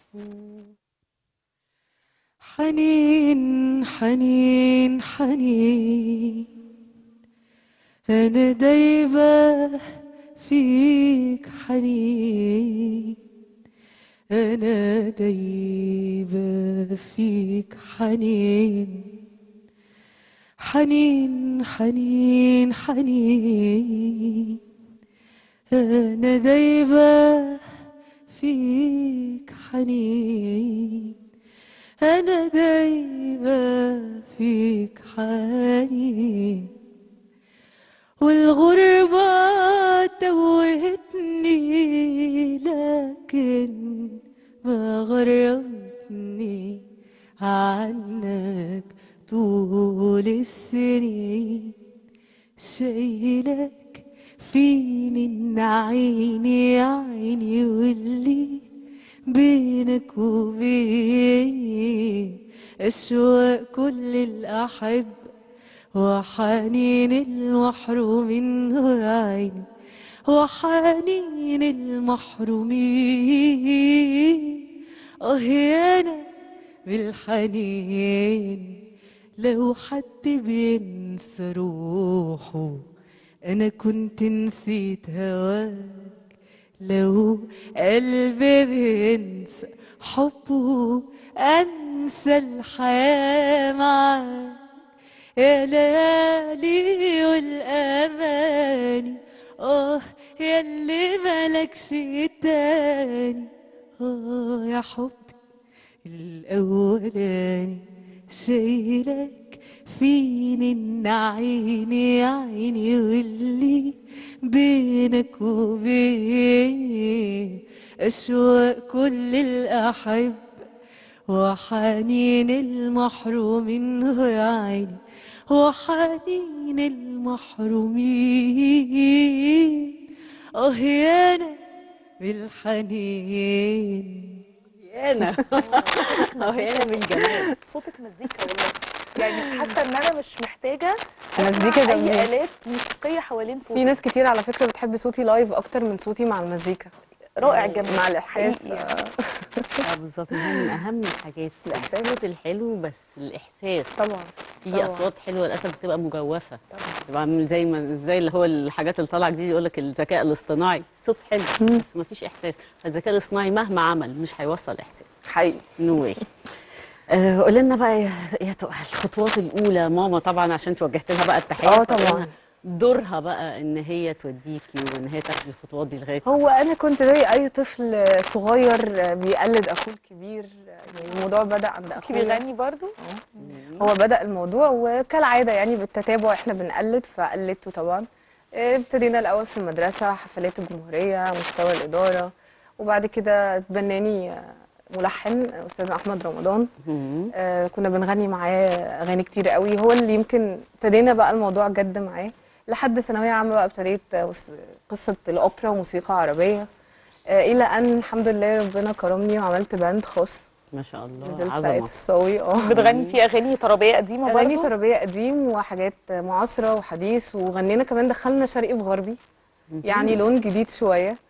حنين حنين حنين أنا دايبة فيك حنين أنا دايبة فيك حنين حنين حنين حنين أنا دايبة فيك حنين أنا دايبة فيك حنين والغربة توهتني لكن ما غربتني عنك طول السنين شايلك فيني إن عيني يا عيني واللي بينك وبيني أشواق كل الأحب وحنين المحرومين يا عيني وحنين المحرومين اه يا انا بالحنين لو حد بينسى روحه انا كنت نسيت هواك لو قلبي بينسى حبه انسى الحياه معاك يا ليالي والاماني اه ياللي ملكش تاني اه يا حبي الاولاني شايلك فيني إن عيني يا عيني واللي بينك وبيني أشواق كل الأحب وحنين المحرومين يا عيني وحنين المحرومين اه يا انا بالحنين انا اه انا من جمال صوتك مزيكا والله يعني حاسه ان انا مش محتاجه مزيكا اسمع جميلة. اي الات موسيقيه حوالين صوتك في ناس كتير على فكره بتحب صوتي لايف اكتر من صوتي مع المزيكا رائع جدا مع الاحساس حقيقي يعني. اه بالظبط ما هو من اهم الحاجات الإحساس. الصوت الحلو بس الاحساس طبعا في طبعاً. اصوات حلوه للاسف بتبقى مجوفه تبقى عامل زي ما زي اللي هو الحاجات اللي طالعه جديد يقول لك الذكاء الاصطناعي صوت حلو بس ما فيش احساس الذكاء الاصطناعي مهما عمل مش هيوصل احساس حقيقي نو واي آه، قول لنا بقى يا يا تقى الخطوات الاولى ماما طبعا عشان توجهت لها بقى التحيه آه، فقول طبعاً. لنا دورها بقى ان هي توديكي وان هي تاخدي الخطوات دي لغايه هو انا كنت زي اي طفل صغير بيقلد اخوه الكبير يعني الموضوع بدا عند اخوكي اخويا بيغني برضو هو بدا الموضوع وكالعاده يعني بالتتابع احنا بنقلد فقلدته طبعا آه، ابتدينا الاول في المدرسه حفلات الجمهوريه مستوى الاداره وبعد كده اتبناني آه، ملحن استاذ احمد رمضان مم. آه، كنا بنغني معاه اغاني كتير قوي هو اللي يمكن ابتدينا بقى الموضوع جد معاه لحد ثانويه عامه بقى ابتديت آه، وس- قصه الاوبرا وموسيقى عربيه آه، الى ان الحمد لله ربنا كرمني وعملت باند خاص ما شاء الله نزلت عظمه ساقية الصاوي اه بتغني فيه اغاني طربيه قديمه اغاني برضو طربيه قديم وحاجات معاصره وحديث وغنينا كمان دخلنا شرقي في غربي يعني لون جديد شويه